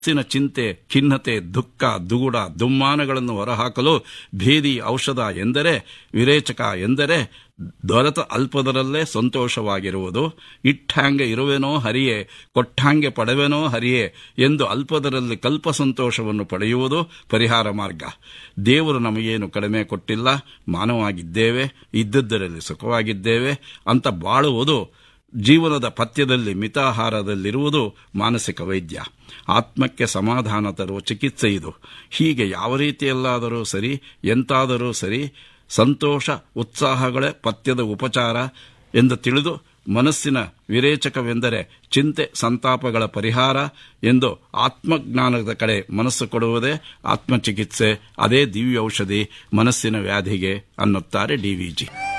ಮನಸ್ಸಿನ ಚಿಂತೆ ಖಿನ್ನತೆ ದುಃಖ ದುಗುಡ ದುಮ್ಮಾನಗಳನ್ನು ಹೊರಹಾಕಲು ಭೇದಿ ಔಷಧ ಎಂದರೆ ವಿರೇಚಕ ಎಂದರೆ ದೊರೆತ ಅಲ್ಪದರಲ್ಲೇ ಸಂತೋಷವಾಗಿರುವುದು ಇಟ್ಟಾಂಗೆ ಇರುವೆನೋ ಹರಿಯೇ ಕೊಟ್ಟಾಂಗೆ ಪಡೆವೆನೋ ಹರಿಯೇ ಎಂದು ಅಲ್ಪದರಲ್ಲಿ ಕಲ್ಪ ಸಂತೋಷವನ್ನು ಪಡೆಯುವುದು ಪರಿಹಾರ ಮಾರ್ಗ ದೇವರು ನಮಗೇನು ಕಡಿಮೆ ಕೊಟ್ಟಿಲ್ಲ ಮಾನವಾಗಿದ್ದೇವೆ ಇದ್ದದ್ದರಲ್ಲಿ ಸುಖವಾಗಿದ್ದೇವೆ ಅಂತ ಬಾಳುವುದು ಜೀವನದ ಪಥ್ಯದಲ್ಲಿ ಮಿತಾಹಾರದಲ್ಲಿರುವುದು ಮಾನಸಿಕ ವೈದ್ಯ ಆತ್ಮಕ್ಕೆ ಸಮಾಧಾನ ತರುವ ಚಿಕಿತ್ಸೆ ಇದು ಹೀಗೆ ಯಾವ ರೀತಿಯಲ್ಲಾದರೂ ಸರಿ ಎಂತಾದರೂ ಸರಿ ಸಂತೋಷ ಉತ್ಸಾಹಗಳೇ ಪಥ್ಯದ ಉಪಚಾರ ಎಂದು ತಿಳಿದು ಮನಸ್ಸಿನ ವಿರೇಚಕವೆಂದರೆ ಚಿಂತೆ ಸಂತಾಪಗಳ ಪರಿಹಾರ ಎಂದು ಆತ್ಮಜ್ಞಾನದ ಕಡೆ ಮನಸ್ಸು ಕೊಡುವುದೇ ಆತ್ಮಚಿಕಿತ್ಸೆ ಅದೇ ದಿವ್ಯ ಔಷಧಿ ಮನಸ್ಸಿನ ವ್ಯಾಧಿಗೆ ಅನ್ನುತ್ತಾರೆ ಡಿವಿಜಿ